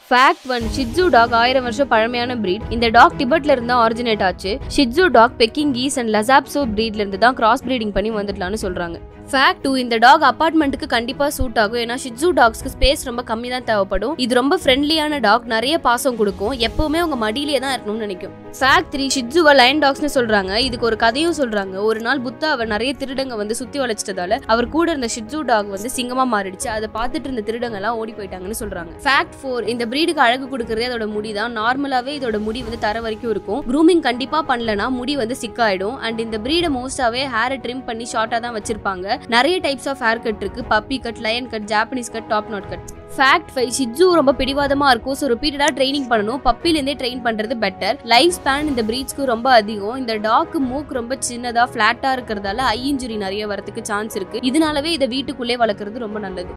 fact one shih tzu talk ஆயிரம் வருஷம் பழமையான breed இந்த டாக் டிபெட்ல இருந்து ஆரிஜினேட் ஆச்சு Shih Tzu dog Pekingese and Lhasa Apso breedல இருந்து தான் கிராஸ் ப்ரீடிங் பண்ணி வந்துடலாம்னு சொல்றாங்க ஃபேக்ட் டூ இந்த டாக் அபார்ட்மெண்ட்டுக்கு கண்டிப்பா சூட் ஆகும் ஏன்னா ஷிட்ஸு டாக்ஸ்க்கு ஸ்பேஸ் ரொம்ப கம்மி தான் தேவைப்படும் இது ரொம்ப ஃப்ரெண்ட்லியான டாக் நிறைய பாசம் கொடுக்கும் எப்பவுமே உங்க மடியிலே தான் இருக்கணும்னு நினைக்கும் ஃபேக்ட் த்ரீ ஷிட்ஸுவா லைன் டாக்ஸ்னு சொல்றாங்க இதுக்கு ஒரு கதையும் சொல்றாங்க ஒரு நாள் புத்தா அவர் நிறைய திருடங்க வந்து சுத்தி வளைச்சிட்டதால அவர் கூட இருந்த ஷிட்ஸு டாக் வந்து சிங்கமா மாறிடுச்சு அதை பார்த்துட்டு இருந்த திருடங்க எல்லாம் ஓடி போயிட்டாங்கன்னு சொல்றாங்க ஃபேக்ட் ஃபோர் இந்த பிரீடுக்கு அழகு கொடுக்கறதே அதோட முடி தான் நார்மலாவே இதோட முடி வந்து தர வரைக்கும் இருக்கும் க்ரூமிங் கண்டிப்பா பண்ணலனா முடி வந்து சிக்காயிடும் அண்ட் இந்த பிரீடை மோஸ்டாவே ஹேரை ட்ரிம் பண்ணி ஷார்ட்டா தான் வச்சிருப்பாங்க நிறைய டைப்ஸ் ஆஃப் ஹேர் கட் இருக்கு puppy cut lion cut Japanese cut top knot cut fact five Shih Tzu ரொம்ப பிடிவாதமா இருக்கும் ஸோ ரிப்பீட்டடாக ட்ரைனிங் பண்ணணும் பப்பிலேருந்தே ட்ரெயின் பண்றது பெட்டர் லைஃப் ஸ்பேன் இந்த பிரீட்ஸ்க்கு ரொம்ப அதிகம் இந்த டாக்கு மூக்கு ரொம்ப சின்னதா ஃபிளாட்டா இருக்கிறதால ஐ இன்ஜுரி நிறைய வரதுக்கு சான்ஸ் இருக்கு இதனாலவே இதை வீட்டுக்குள்ளே வளர்க்குறது ரொம்ப நல்லது